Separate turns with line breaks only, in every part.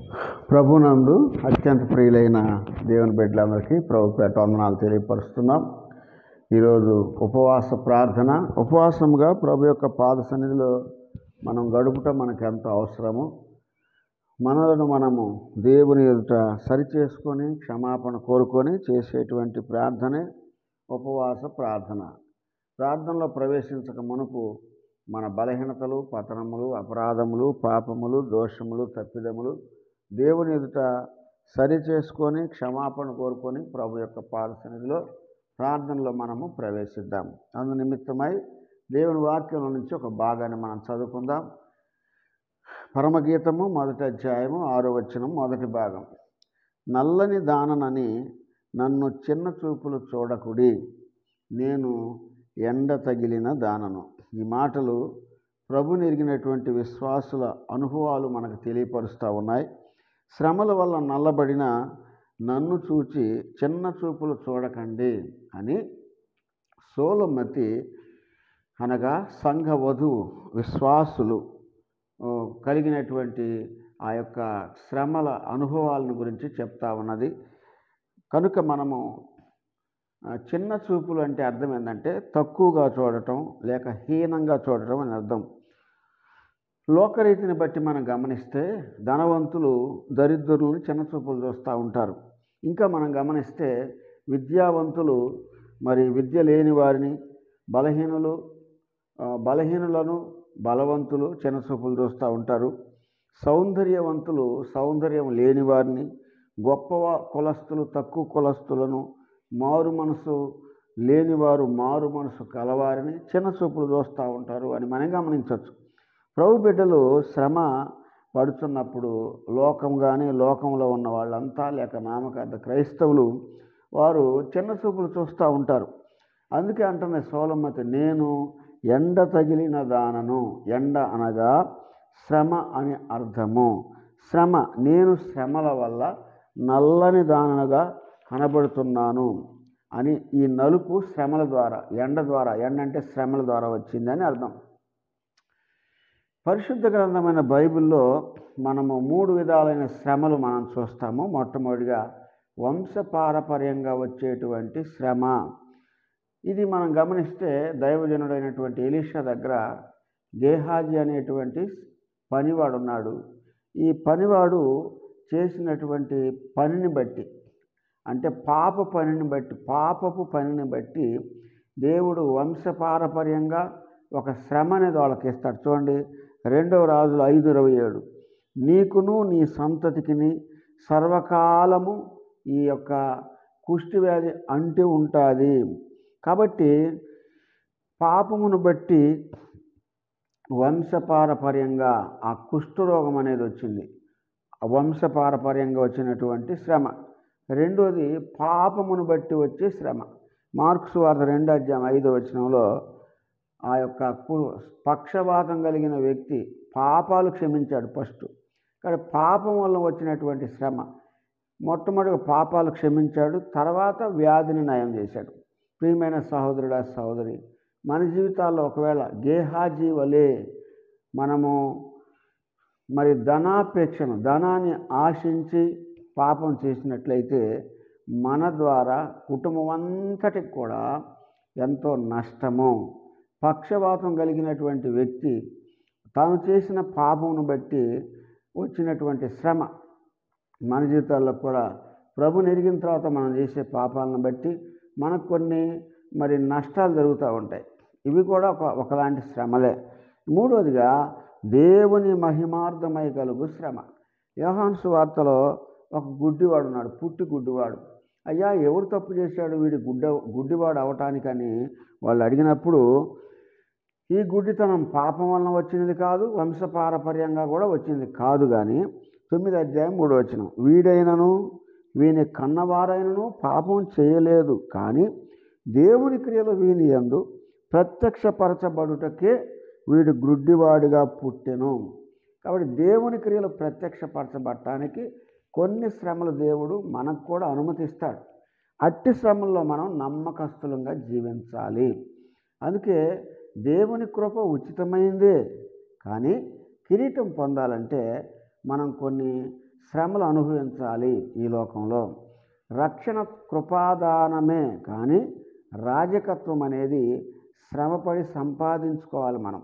ప్రభునందు అత్యంత ప్రియులైన దేవుని బిడ్డలందరికీ ప్రభు పేట వందనాలు తెలియపరుస్తున్నాం ఈరోజు ఉపవాస ప్రార్థన ఉపవాసముగా ప్రభు యొక్క పాద సన్నిధిలో మనం గడుపుట మనకు ఎంతో అవసరము మనలను మనము దేవుని ఎదుట సరిచేసుకొని క్షమాపణ కోరుకొని చేసేటువంటి ప్రార్థనే ఉపవాస ప్రార్థన ప్రార్థనలో ప్రవేశించక మునుపు మన బలహీనతలు పతనములు అపరాధములు పాపములు దోషములు తప్పిదములు దేవుని ఎదుట సరి చేసుకొని క్షమాపణ కోరుకొని ప్రభు యొక్క పాద సన్నిధిలో ప్రార్థనలో మనము ప్రవేశిద్దాం అందు నిమిత్తమై దేవుని వాక్యంలో నుంచి ఒక భాగాన్ని మనం చదువుకుందాం పరమగీతము మొదటి అధ్యాయము ఆరో వచనం మొదటి భాగం నల్లని దాననని నన్ను చిన్న చూపులు చూడకుడి నేను ఎండ తగిలిన దానను ఈ మాటలు ప్రభు నెరిగినటువంటి విశ్వాసుల అనుభవాలు మనకు తెలియపరుస్తూ ఉన్నాయి శ్రమల వల్ల నల్లబడిన నన్ను చూచి చిన్న చూపులు చూడకండి అని సోలమతి అనగా సంఘ వధువు విశ్వాసులు ఓ, కలిగినటువంటి ఆ యొక్క శ్రమల అనుభవాలను గురించి చెప్తా ఉన్నది కనుక మనము ఆ, చిన్న చూపులు అంటే అర్థం ఏంటంటే తక్కువగా చూడటం లేక హీనంగా చూడటం అని అర్థం లోకరీతిని బట్టి మనం గమనిస్తే ధనవంతులు దరిద్రులను చిన్న చూపులు చూస్తూ ఉంటారు ఇంకా మనం గమనిస్తే విద్యావంతులు మరి విద్య లేని వారిని బలహీనులు ఆ, బలహీనులను బలవంతులు చిన్న చూపులు చూస్తూ ఉంటారు సౌందర్యవంతులు సౌందర్యం లేని వారిని గొప్ప కులస్తులు తక్కువ కులస్తులను మారు మనసు లేనివారు మారు మనసు కలవారిని చిన్న చూపులు చూస్తూ ఉంటారు అని మనం గమనించవచ్చు ప్రభు బిడ్డలు శ్రమ పడుతున్నప్పుడు లోకం కానీ లోకంలో ఉన్న వాళ్ళంతా లేక నామకార్థ క్రైస్తవులు వారు చిన్న చూపులు చూస్తూ ఉంటారు అందుకే అంటున్న సోలమ్మతి నేను ఎండ తగిలిన దానను ఎండ అనగా శ్రమ అని అర్థము శ్రమ నేను శ్రమల వల్ల నల్లని దాననుగా కనబడుతున్నాను అని ఈ నలుపు శ్రమల ద్వారా ఎండ ద్వారా ఎండ అంటే శ్రమల ద్వారా వచ్చిందని అర్థం పరిశుద్ధ గ్రంథమైన బైబిల్లో మనము మూడు విధాలైన శ్రమలు మనం చూస్తాము మొట్టమొదటిగా వంశపారపర్యంగా వచ్చేటువంటి శ్రమ ఇది మనం గమనిస్తే దైవజనుడైనటువంటి ఎలీషా దగ్గర గేహాజీ అనేటువంటి పనివాడు ఉన్నాడు ఈ పనివాడు చేసినటువంటి పనిని బట్టి అంటే పాప పనిని బట్టి పాపపు పనిని బట్టి దేవుడు వంశపారపర్యంగా ఒక శ్రమ అనేది వాళ్ళకి ఇస్తాడు చూడండి రెండవ రాజులు ఐదు ఇరవై ఏడు నీకును నీ సంతతికిని సర్వకాలము ఈ యొక్క కుష్టి వ్యాధి అంటి ఉంటుంది కాబట్టి పాపమును బట్టి వంశపారపర్యంగా ఆ కుష్ఠరోగం అనేది వచ్చింది ఆ వంశపారపర్యంగా వచ్చినటువంటి శ్రమ రెండోది పాపమును బట్టి వచ్చే శ్రమ మార్క్స్ వార్త రెండో అధ్యాయం ఐదో వచనంలో ఆ యొక్క కు- పక్షవాతం కలిగిన వ్యక్తి పాపాలు క్షమించాడు ఫస్ట్ కానీ పాపం వల్ల వచ్చినటువంటి శ్రమ మొట్టమొదటిగా పాపాలు క్షమించాడు తర్వాత వ్యాధిని నయం చేశాడు ప్రియమైన సహోదరుడా సహోదరి మన జీవితాల్లో ఒకవేళ గేహాజీ వలె మనము మరి ధనాపేక్షను ధనాన్ని ఆశించి పాపం చేసినట్లయితే మన ద్వారా కుటుంబం అంతటికి కూడా ఎంతో నష్టము పక్షవాతం కలిగినటువంటి వ్యక్తి తాను చేసిన పాపమును బట్టి వచ్చినటువంటి శ్రమ మన జీవితాల్లో కూడా ప్రభు నెరిగిన తర్వాత మనం చేసే పాపాలను బట్టి మనకు కొన్ని మరి నష్టాలు జరుగుతూ ఉంటాయి ఇవి కూడా ఒక ఒకలాంటి శ్రమలే మూడవదిగా దేవుని మహిమార్థమై కలుగు శ్రమ యోహాన్సు వార్తలో ఒక గుడ్డివాడు ఉన్నాడు పుట్టి గుడ్డివాడు అయ్యా ఎవరు తప్పు చేశాడు వీడి గుడ్డ గుడ్డివాడు అవటానికని వాళ్ళు అడిగినప్పుడు ఈ గుడ్డితనం పాపం వలన వచ్చినది కాదు వంశపారపర్యంగా కూడా వచ్చింది కాదు కానీ తొమ్మిది అధ్యాయం మూడు వచ్చిన వీడైనను వీని కన్నవారైనను పాపం చేయలేదు కానీ దేవుని క్రియలు వీని యందు ప్రత్యక్షపరచబడుటకే వీడు గ్రుడ్డివాడిగా పుట్టెను కాబట్టి దేవుని క్రియలు ప్రత్యక్షపరచబడటానికి కొన్ని శ్రమలు దేవుడు మనకు కూడా అనుమతిస్తాడు అట్టి శ్రమల్లో మనం నమ్మకస్తులంగా జీవించాలి అందుకే దేవుని కృప ఉచితమైందే కానీ కిరీటం పొందాలంటే మనం కొన్ని శ్రమలు అనుభవించాలి ఈ లోకంలో రక్షణ కృపాదానమే కానీ రాజకత్వం అనేది శ్రమపడి సంపాదించుకోవాలి మనం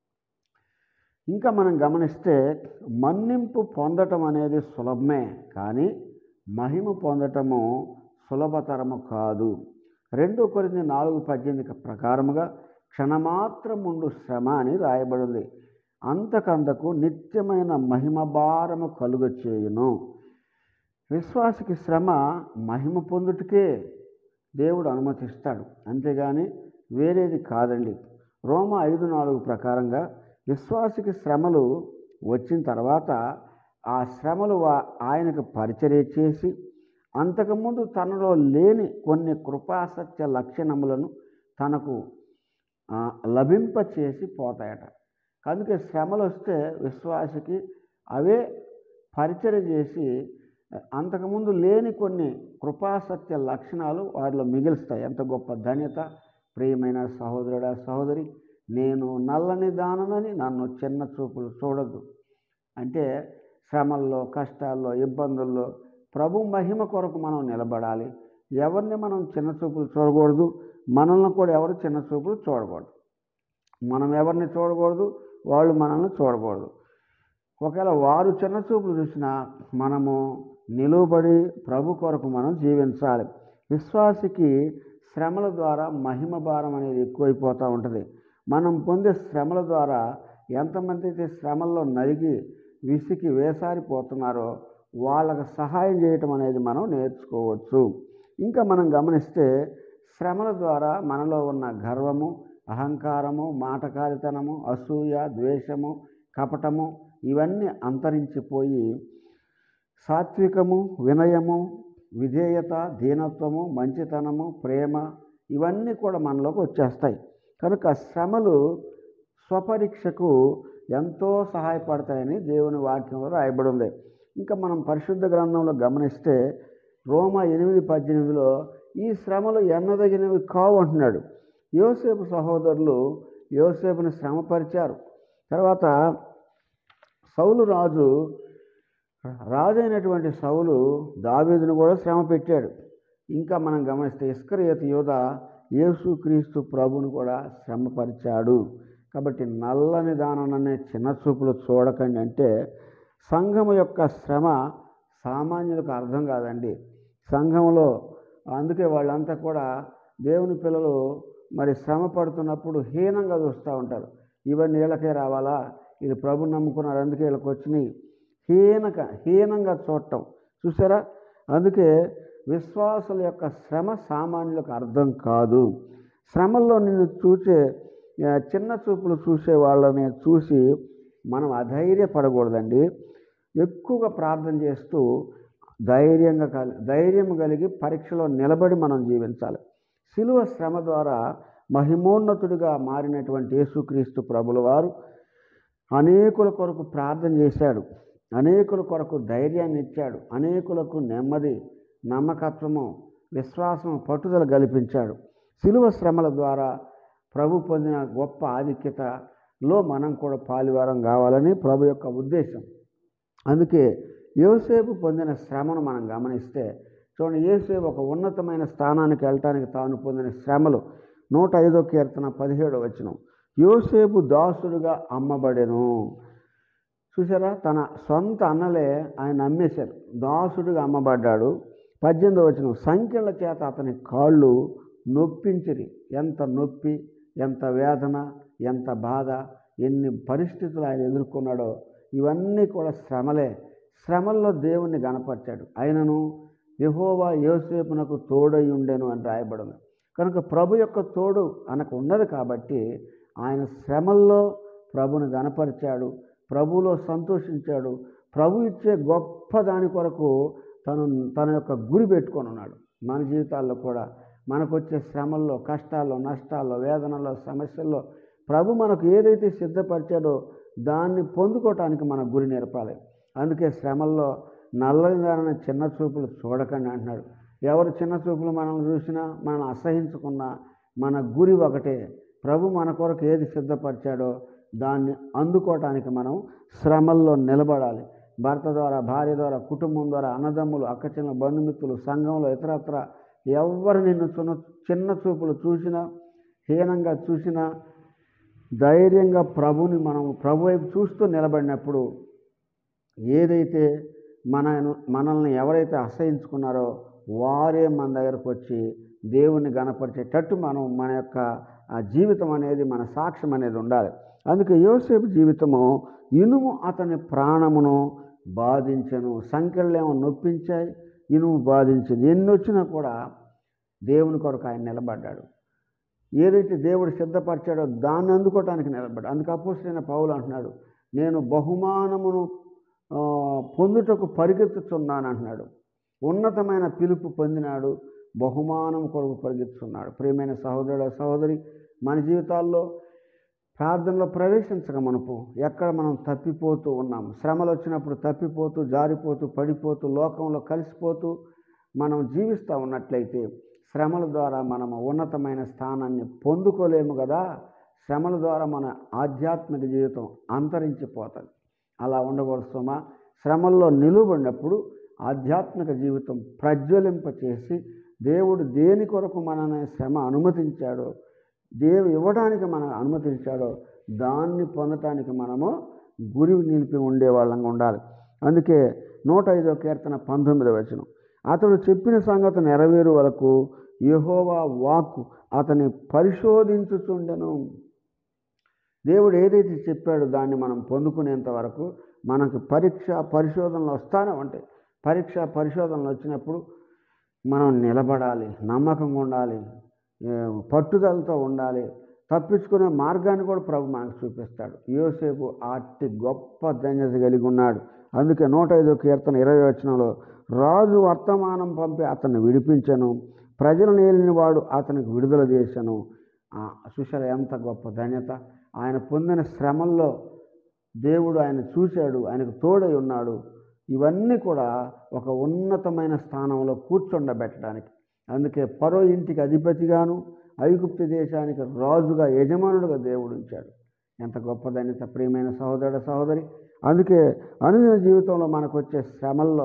ఇంకా మనం గమనిస్తే మన్నింపు పొందటం అనేది సులభమే కానీ మహిమ పొందటము సులభతరము కాదు రెండు కొరింది నాలుగు పద్దెనిమిది ప్రకారముగా క్షణమాత్రముండు శ్రమ అని రాయబడింది అంతకంతకు నిత్యమైన మహిమ భారము కలుగ చేయును విశ్వాసకి శ్రమ మహిమ పొందుటకే దేవుడు అనుమతిస్తాడు అంతేగాని వేరేది కాదండి రోమ ఐదు నాలుగు ప్రకారంగా విశ్వాసికి శ్రమలు వచ్చిన తర్వాత ఆ శ్రమలు వా- ఆయనకు పరిచర్య చేసి అంతకుముందు తనలో లేని కొన్ని కృపాసత్య లక్షణములను తనకు ఆ, లభింపచేసి పోతాయట అందుకే శ్రమలు వస్తే విశ్వాసికి అవే పరిచర్య చేసి అంతకుముందు లేని కొన్ని కృపాసత్య లక్షణాలు వారిలో మిగులుస్తాయి ఎంత గొప్ప ధన్యత ప్రియమైన సహోదరుడా సహోదరి నేను నల్లని దాననని నన్ను చిన్న చూపులు చూడద్దు అంటే శ్రమల్లో కష్టాల్లో ఇబ్బందుల్లో ప్రభు మహిమ కొరకు మనం నిలబడాలి ఎవరిని మనం చిన్న చూపులు చూడకూడదు మనల్ని కూడా ఎవరు చిన్న చూపులు చూడకూడదు మనం ఎవరిని చూడకూడదు వాళ్ళు మనల్ని చూడకూడదు ఒకవేళ వారు చిన్న చూపులు చూసినా మనము నిలువబడి ప్రభు కొరకు మనం జీవించాలి విశ్వాసికి శ్రమల ద్వారా మహిమ భారం అనేది ఎక్కువైపోతూ ఉంటుంది మనం పొందే శ్రమల ద్వారా ఎంతమంది అయితే శ్రమల్లో నలిగి విసికి వేసారిపోతున్నారో వాళ్ళకు సహాయం చేయటం అనేది మనం నేర్చుకోవచ్చు ఇంకా మనం గమనిస్తే శ్రమల ద్వారా మనలో ఉన్న గర్వము అహంకారము మాటకారితనము అసూయ ద్వేషము కపటము ఇవన్నీ అంతరించిపోయి సాత్వికము వినయము విధేయత దీనత్వము మంచితనము ప్రేమ ఇవన్నీ కూడా మనలోకి వచ్చేస్తాయి కనుక శ్రమలు స్వపరీక్షకు ఎంతో సహాయపడతాయని దేవుని వాక్యంలో రాయబడి ఉంది ఇంకా మనం పరిశుద్ధ గ్రంథంలో గమనిస్తే రోమ ఎనిమిది పద్దెనిమిదిలో ఈ శ్రమలు ఎన్నదగినవి కావు అంటున్నాడు యోసేపు సహోదరులు యోసేపుని శ్రమపరిచారు తర్వాత సౌలు రాజు రాజు అయినటువంటి సౌలు దావీదును కూడా శ్రమ పెట్టాడు ఇంకా మనం గమనిస్తే ఇస్కరియత్ యోధ యేసుక్రీస్తు ప్రభుని కూడా శ్రమపరిచాడు కాబట్టి నల్లని దాననే చిన్న చూపులు చూడకండి అంటే సంఘము యొక్క శ్రమ సామాన్యులకు అర్థం కాదండి సంఘంలో అందుకే వాళ్ళంతా కూడా దేవుని పిల్లలు మరి శ్రమ పడుతున్నప్పుడు హీనంగా చూస్తూ ఉంటారు ఇవన్నీ వీళ్ళకే రావాలా ఇది ప్రభు నమ్ముకున్నారు అందుకే వీళ్ళకి వచ్చినాయి హీనక హీనంగా చూడటం చూసారా అందుకే విశ్వాసుల యొక్క శ్రమ సామాన్యులకు అర్థం కాదు శ్రమల్లో నిన్ను చూసే ఆ, చిన్న చూపులు చూసే వాళ్ళని చూసి మనం అధైర్యపడకూడదండి ఎక్కువగా ప్రార్థన చేస్తూ ధైర్యంగా కలి ధైర్యం కలిగి పరీక్షలో నిలబడి మనం జీవించాలి శిలువ శ్రమ ద్వారా మహిమోన్నతుడిగా మారినటువంటి యేసుక్రీస్తు ప్రభుల వారు అనేకుల కొరకు ప్రార్థన చేశాడు అనేకుల కొరకు ధైర్యాన్ని ఇచ్చాడు అనేకులకు నెమ్మది నమ్మకత్వము విశ్వాసం పట్టుదల కల్పించాడు శిలువ శ్రమల ద్వారా ప్రభు పొందిన గొప్ప ఆధిక్యతలో మనం కూడా పాలివారం కావాలని ప్రభు యొక్క ఉద్దేశం అందుకే యోసేపు పొందిన శ్రమను మనం గమనిస్తే చూడండి యోసేపు ఒక ఉన్నతమైన స్థానానికి వెళ్ళటానికి తాను పొందిన శ్రమలు నూట ఐదో కీర్తన పదిహేడో వచనం యోసేపు దాసుడుగా అమ్మబడెను చూసారా తన సొంత అన్నలే ఆయన అమ్మేశారు దాసుడుగా అమ్మబడ్డాడు పద్దెనిమిదో వచనం సంఖ్యల చేత అతని కాళ్ళు నొప్పించిరి ఎంత నొప్పి ఎంత వేదన ఎంత బాధ ఎన్ని పరిస్థితులు ఆయన ఎదుర్కొన్నాడో ఇవన్నీ కూడా శ్రమలే శ్రమల్లో దేవుణ్ణి గనపరిచాడు ఆయనను యెహోవా యోసేపునకు తోడై ఉండెను అని రాయబడింది కనుక ప్రభు యొక్క తోడు అనకు ఉన్నది కాబట్టి ఆయన శ్రమల్లో ప్రభుని గనపరిచాడు ప్రభువులో సంతోషించాడు ప్రభు ఇచ్చే గొప్ప దాని కొరకు తను తన యొక్క గురి పెట్టుకొని ఉన్నాడు మన జీవితాల్లో కూడా మనకు వచ్చే శ్రమల్లో కష్టాల్లో నష్టాల్లో వేదనల్లో సమస్యల్లో ప్రభు మనకు ఏదైతే సిద్ధపరిచాడో దాన్ని పొందుకోవటానికి మన గురి నేర్పాలి అందుకే శ్రమల్లో నల్లని దానిని చిన్న చూపులు చూడకండి అంటున్నాడు ఎవరు చిన్న చూపులు మనల్ని చూసినా మనం అసహించుకున్నా మన గురి ఒకటే ప్రభు మన కొరకు ఏది సిద్ధపరిచాడో దాన్ని అందుకోవటానికి మనం శ్రమల్లో నిలబడాలి భర్త ద్వారా భార్య ద్వారా కుటుంబం ద్వారా అన్నదమ్ములు అక్కచెల్ల బంధుమిత్రులు సంఘంలో ఇతరత్ర ఎవరు నిన్ను చిన్న చిన్న చూపులు చూసినా హీనంగా చూసినా ధైర్యంగా ప్రభుని మనం ప్రభు వైపు చూస్తూ నిలబడినప్పుడు ఏదైతే మన మనల్ని ఎవరైతే అసహించుకున్నారో వారే మన దగ్గరకు వచ్చి దేవుణ్ణి గణపరిచేటట్టు మనం మన యొక్క ఆ జీవితం అనేది మన సాక్ష్యం అనేది ఉండాలి అందుకే యోసేపు జీవితము ఇనుము అతని ప్రాణమును బాధించను సంఖ్యలేమో నొప్పించాయి ఇనుము బాధించింది ఎన్ని వచ్చినా కూడా దేవుని కొరకు ఆయన నిలబడ్డాడు ఏదైతే దేవుడు సిద్ధపరిచాడో దాన్ని అందుకోవటానికి నిలబడ్డాడు అందుకు అపోసరైన పౌలు అంటున్నాడు నేను బహుమానమును ఆ, పొందుటకు పరిగెత్తుచున్నాను అంటున్నాడు ఉన్నతమైన పిలుపు పొందినాడు బహుమానం కొరకు పరిగెత్తుతున్నాడు ప్రియమైన సహోదరుడు సహోదరి మన జీవితాల్లో ప్రార్థనలో ప్రవేశించక మనపు ఎక్కడ మనం తప్పిపోతూ ఉన్నాం శ్రమలు వచ్చినప్పుడు తప్పిపోతూ జారిపోతూ పడిపోతూ లోకంలో కలిసిపోతూ మనం జీవిస్తూ ఉన్నట్లయితే శ్రమల ద్వారా మనము ఉన్నతమైన స్థానాన్ని పొందుకోలేము కదా శ్రమల ద్వారా మన ఆధ్యాత్మిక జీవితం అంతరించిపోతుంది అలా ఉండకూడదు సుమా శ్రమల్లో నిలువబడినప్పుడు ఆధ్యాత్మిక జీవితం ప్రజ్వలింపచేసి దేవుడు దేని కొరకు మనల్ని శ్రమ అనుమతించాడో దేవుడు ఇవ్వడానికి మనం అనుమతించాడో దాన్ని పొందటానికి మనము గురి నిలిపి ఉండే వాళ్ళంగా ఉండాలి అందుకే నూట ఐదో కీర్తన పంతొమ్మిది వచనం అతడు చెప్పిన సంగతి నెరవేరు వరకు యెహోవా వాక్కు అతని పరిశోధించుచుండెను దేవుడు ఏదైతే చెప్పాడో దాన్ని మనం పొందుకునేంత వరకు మనకు పరీక్ష పరిశోధనలు వస్తానే ఉంటాయి పరీక్ష పరిశోధనలు వచ్చినప్పుడు మనం నిలబడాలి నమ్మకంగా ఉండాలి ఏ, పట్టుదలతో ఉండాలి తప్పించుకునే మార్గాన్ని కూడా ప్రభు మనకు చూపిస్తాడు యోసేపు అట్టి గొప్ప ధన్యత కలిగి ఉన్నాడు అందుకే నూట ఐదో కీర్తన ఇరవై వచనంలో రాజు వర్తమానం పంపి అతన్ని విడిపించను ప్రజలను ఏలిన వాడు అతనికి విడుదల చేశాను సుశల ఎంత గొప్ప ధన్యత ఆయన పొందిన శ్రమల్లో దేవుడు ఆయన చూశాడు ఆయనకు తోడై ఉన్నాడు ఇవన్నీ కూడా ఒక ఉన్నతమైన స్థానంలో కూర్చుండబెట్టడానికి అందుకే పరో ఇంటికి అధిపతిగాను ఐగుప్తు దేశానికి రాజుగా యజమానుడుగా దేవుడు ఉంచాడు ఎంత గొప్ప ధన్యత ప్రియమైన సహోదరుడు సహోదరి అందుకే అనుదిన జీవితంలో మనకు వచ్చే శ్రమల్లో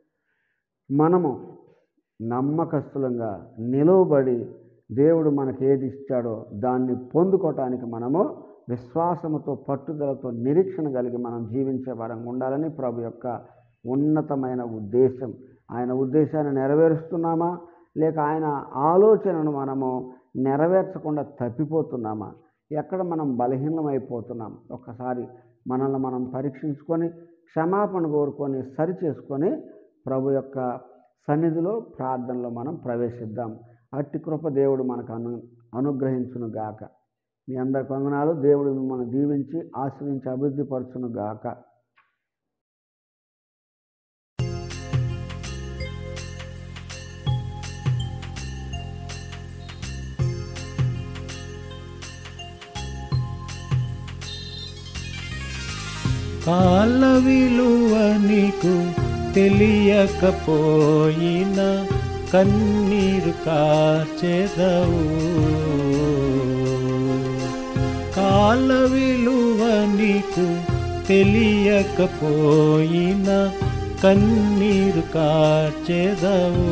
మనము నమ్మకస్తులంగా నిలువబడి దేవుడు మనకి ఏది ఇచ్చాడో దాన్ని పొందుకోవటానికి మనము విశ్వాసముతో పట్టుదలతో నిరీక్షణ కలిగి మనం జీవించే వారంగా ఉండాలని ప్రభు యొక్క ఉన్నతమైన ఉద్దేశం ఆయన ఉద్దేశాన్ని నెరవేరుస్తున్నామా లేక ఆయన ఆలోచనను మనము నెరవేర్చకుండా తప్పిపోతున్నామా ఎక్కడ మనం బలహీనమైపోతున్నాం ఒక్కసారి మనల్ని మనం పరీక్షించుకొని క్షమాపణ కోరుకొని సరి చేసుకొని ప్రభు యొక్క సన్నిధిలో ప్రార్థనలో మనం ప్రవేశిద్దాం అట్టి కృప దేవుడు మనకు అను అనుగ్రహించును గాక మీ అందరి వందనాలు దేవుడు మిమ్మల్ని దీవించి ఆశ్రయించి అభివృద్ధి పరచును గాక
కాల విలువ నీకు తెలియకపోయినా కన్నీరు కార్చెదవు కాల విలువ నీకు తెలియకపోయినా కన్నీరు కార్చెదవు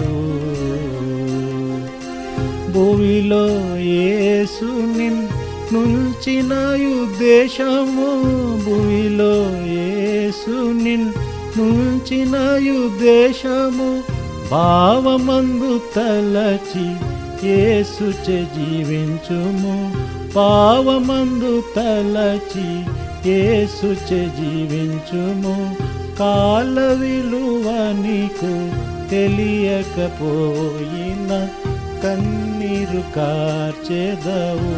భూమిలో యేసు నిన్ నుంచిన ఉద్దేశము భూమిలో యేసు నిన్ నుంచిన ఉద్దేశము భావమందు తలచి యేసు చే జీవించుము భావమందు తలచి యేసు చే జీవించుము కాల విలువ నీకు తెలియకపోయినా కన్నీరు కార్చెదవు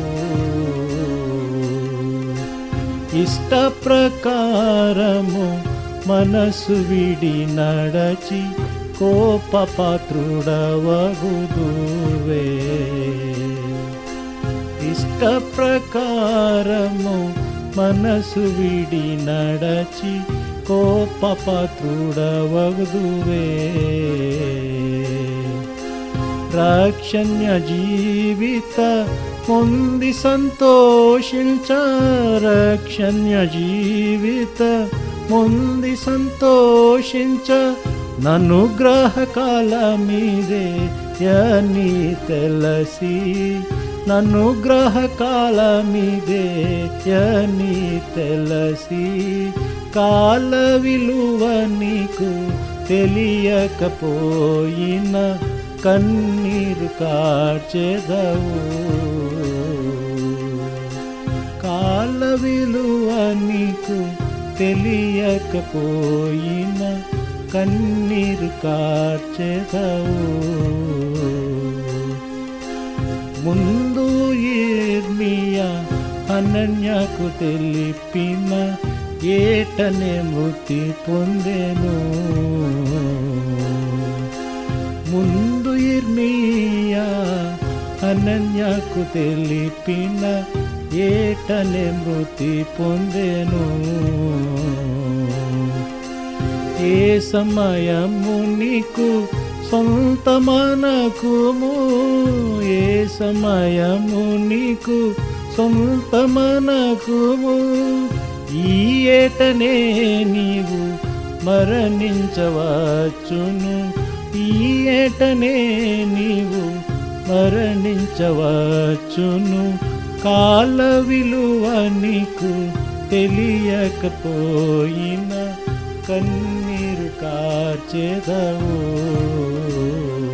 ఇష్ట ప్రకారము మనసు విడి నడచి కోపపాత్రుడవగుదువే ఇష్ట ప్రకారము మనసు విడి నడచి కోపపాత్రుడవగుదువే రాక్షణ్య జీవిత పొంది సంతోషించ రక్షణ్య జీవిత ముంది సంతోషించ నన్ను గ్రహకాల మీదే యని తెలసి నన్ను గ్రహకాల మీదే యని తెలసి కాల విలువ నీకు తెలియకపోయిన కన్నీరు కార్చెదవు కాల విలువ నీకు తెలియకపోయిన కన్నీరు కార్చెదవు ముందు ఇర్మియా అనన్యకు తెలిపిన ఏటనే మృతి పొందెను ముందు ఇర్మియా అనన్యకు తెలిపిన ఏటనే మృతి పొందెను ఏ సమయము నీకు సొంత మనకుము ఏ సమయము నీకు సొంత మనకుము ఈ ఏటనే నీవు మరణించవచ్చును ఈ ఏటనే నీవు మరణించవచ్చును కాల విలువ నీకు తెలియకపోయినా కన్నీరు కార్చెదవు